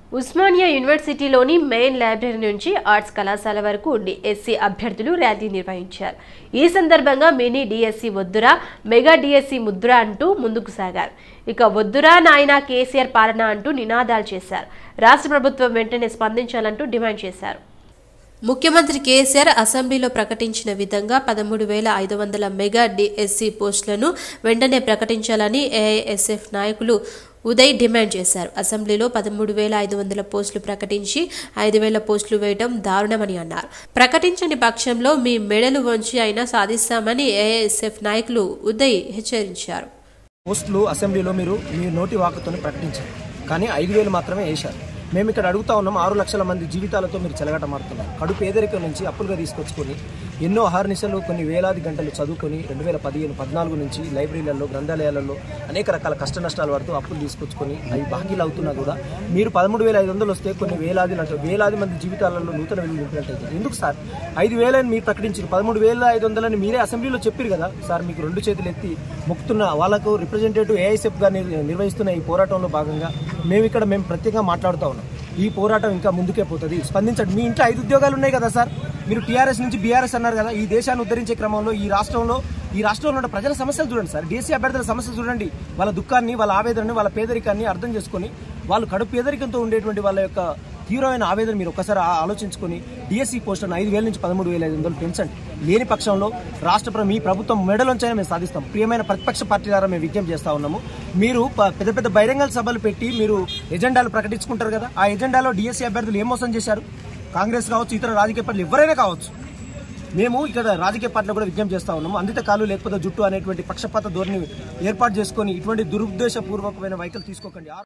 ఉస్మానియా యూనివర్సిటీలోని main library నుంచి arts కళాశాల వరకు డిఎస్సి అభ్యర్థులు ర్యాలీ నిర్వహించారు ఈ సందర్భంగా మినీ డిఎస్సి వద్దురా మెగా డిఎస్సి ముద్దురా అంటూ ముందుకు సాగారు ఇక వద్దురా నాయనా కేసీఆర్ పాలన అంటూ నినాదాలు చేశారు రాష్ట్ర ప్రభుత్వం వెంటనే స్పందించాలంటూ డిమాండ్ చేశారు ముఖ్యమంత్రి కేసీఆర్ అసెంబ్లీలో ప్రకటించిన విధంగా పదమూడు వేల ఐదు వందల మెగా డిఎస్సి పోస్టులను వెంటనే ప్రకటించాలని ఏఐఎస్ఎఫ్ నాయకులు ఉదయ్ డిమాండ్ చేశారు అసెంబ్లీలో పదమూడు వేల ఐదు వందల పోస్టులు ప్రకటించి ఐదు వేల పోస్టులు వేయడం దారుణమని అన్నారు ప్రకటించని పక్షంలో మీ మెడలు వంచి అయినా సాధిస్తామని ఏఐఎస్ఎఫ్ నాయకులు ఉదయ్ హెచ్చరించారు పోస్టులు అసెంబ్లీలో మీరు మీ నోటి వాకుతో ప్రకటించారు కానీ ఐదు వేలు మాత్రమే వేశారు మేము ఇక్కడ అడుగుతా ఉన్నాం ఆరు లక్షల మంది జీవితాలతో మీరు చెలగటమాడుతున్నారు కడు పేదరికం నుంచి అప్పులుగా తీసుకొచ్చుకొని ఎన్నో అహర్నిశలు కొన్ని వేలాది గంటలు చదువుకొని రెండు వేల పదిహేను పద్నాలుగు నుంచి లైబ్రరీలలో గ్రంథాలయాలలో అనేక రకాల కష్ట నష్టాలు పడుతూ అప్పులు తీసుకొచ్చుకొని అవి బాకీలు అవుతున్నా కూడా మీరు పదమూడు వేల ఐదు వందలు వస్తే కొన్ని వేలాది లక్ష వేలాది మంది జీవితాలలో నూతన వెలుగు నింపినట్టయితే ఎందుకు సార్ ఐదు వేలని మీరు ప్రకటించారు పదమూడు వేల ఐదు వందలని మీరే అసెంబ్లీలో చెప్పారు కదా సార్ మీకు రెండు చేతులు ఎత్తి మొక్కుతున్న వాళ్ళకు రిప్రజెంటేటివ్ ఏఐసెఫ్ గా నిర్- నిర్వహిస్తున్న ఈ పోరాటంలో భాగంగా మేము ఇక్కడ మేము ప్రత్యేకంగా మాట్లాడుతూ ఉన్నాం ఈ పోరాటం ఇంకా ముందుకే పోతుంది స్పందించండి మీ ఇంట్లో ఐదు ఉద్యోగాలు ఉన్నాయి కదా సార్ మీరు టీఆర్ఎస్ నుంచి బీఆర్ఎస్ అన్నారు కదా ఈ దేశాన్ని ఉద్ధరించే క్రమంలో ఈ రాష్ట్రంలో ఈ రాష్ట్రంలో ఉన్న ప్రజల సమస్యలు చూడండి సార్ దేశీయ అభ్యర్థుల సమస్యలు చూడండి వాళ్ళ దుఃఖాన్ని వాళ్ళ ఆవేదనని వాళ్ళ పేదరికాన్ని అర్థం చేసుకొని వాళ్ళు కడుపు పేదరికంతో ఉండేటువంటి వాళ్ళ యొక్క తీవ్రమైన ఆవేదన మీరు ఒకసారి ఆ- ఆలోచించుకొని డిఎస్సి పోస్టులను ఐదు వేల నుంచి పదమూడు వేల ఐదు వందలు పెంచండి లేని పక్షంలో రాష్ట్ర ప్ర- మీ ప్రభుత్వం మెడలోంచైనా మేము సాధిస్తాం ప్రియమైన ప్రతిపక్ష పార్టీ ద్వారా మేము విజ్ఞప్తి చేస్తా ఉన్నాము మీరు ప- పెద్ద పెద్ద బహిరంగ సభలు పెట్టి మీరు ఎజెండాలు ప్రకటించుకుంటారు కదా ఆ ఎజెండాలో డిఎస్సి అభ్యర్థులు ఏం మోసం చేశారు కాంగ్రెస్ కావచ్చు ఇతర రాజకీయ పార్టీలు ఎవరైనా కావచ్చు మేము ఇక్కడ రాజకీయ పార్టీలు కూడా విజ్ఞప్తి చేస్తా ఉన్నాము అందిత కాలు లేకపోతే జుట్టు అనేటువంటి పక్షపాత ధోరణి ఏర్పాటు చేసుకొని ఇటువంటి దురుద్దేశపూర్వకమైన వైఖరి తీసుకోకండి